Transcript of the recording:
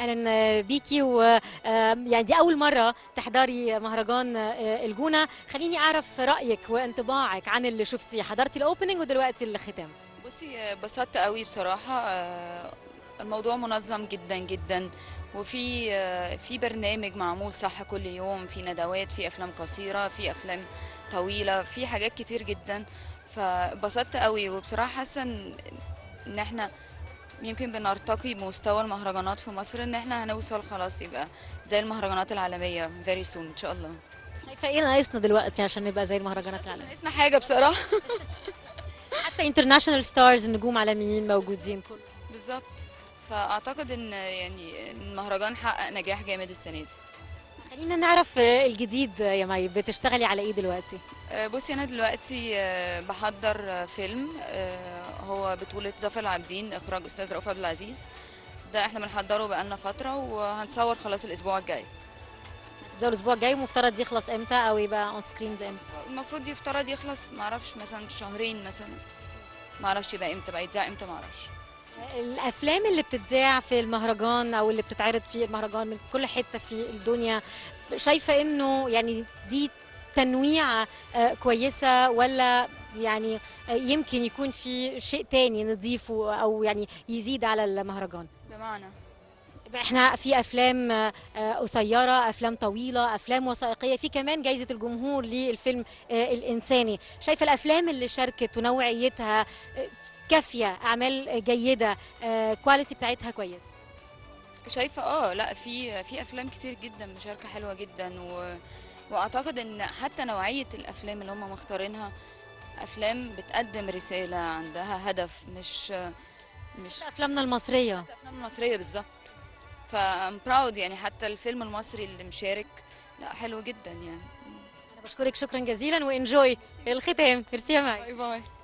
اهلا بيكي و يعني دي اول مره تحضري مهرجان الجونه خليني اعرف رايك وانطباعك عن اللي شفتيه حضرتي الاوبننج ودلوقتي الختام بصي اتبسطت قوي بصراحة آه، الموضوع منظم جدا جدا وفي آه، في برنامج معمول صح كل يوم في ندوات في افلام قصيرة في افلام طويلة في حاجات كتير جدا فاتبسطت قوي وبصراحة حاسة ان إن احنا يمكن بنرتقي بمستوى المهرجانات في مصر ان احنا هنوصل خلاص يبقى زي المهرجانات العالمية very soon ان شاء الله شايفه ايه ناقصنا دلوقتي عشان نبقى زي المهرجانات العالميه ناقصنا حاجة بصراحة حتى انترناشونال ستارز نجوم عالميين موجودين كله بالظبط فاعتقد ان يعني المهرجان حقق نجاح جامد السنه دي خلينا نعرف الجديد يا مي بتشتغلي على ايه دلوقتي آه، بصي انا دلوقتي آه، بحضر آه، فيلم آه، هو بطولة ظافر العابدين اخراج استاذ رؤوف عبد العزيز ده احنا بنحضره بقالنا فترة وهنصور خلاص الاسبوع الجاي ده الاسبوع الجاي مفترض يخلص امتى او يبقى اون سكرين امتى المفروض يفترض يخلص معرفش مثلا شهرين مثلا معرفش يبقى امتى بقى يتذاع امتى معرفش الافلام اللي بتتذاع في المهرجان او اللي بتتعرض في المهرجان من كل حته في الدنيا شايفه انه يعني دي تنويعه آه، كويسه ولا يعني آه، يمكن يكون في شيء تاني نضيفه او يعني يزيد على المهرجان بمعنى احنا في افلام آه، آه، قصيره افلام طويله افلام وثائقيه في كمان جائزه الجمهور للفيلم آه، الانساني شايفه الافلام اللي شاركت ونوعيتها آه، كافيه اعمال جيده آه، كواليتي بتاعتها كويس شايفه اه لا في في افلام كتير جدا مشاركه حلوه جدا و... واعتقد ان حتى نوعيه الافلام اللي هم مختارينها افلام بتقدم رساله عندها هدف مش مش افلامنا المصريه الافلام المصريه بالظبط فام براود يعني حتى الفيلم المصري اللي مشارك لا حلو جدا يعني انا بشكرك شكرا جزيلا وانجوي الختام ميرسي يا معي باي باي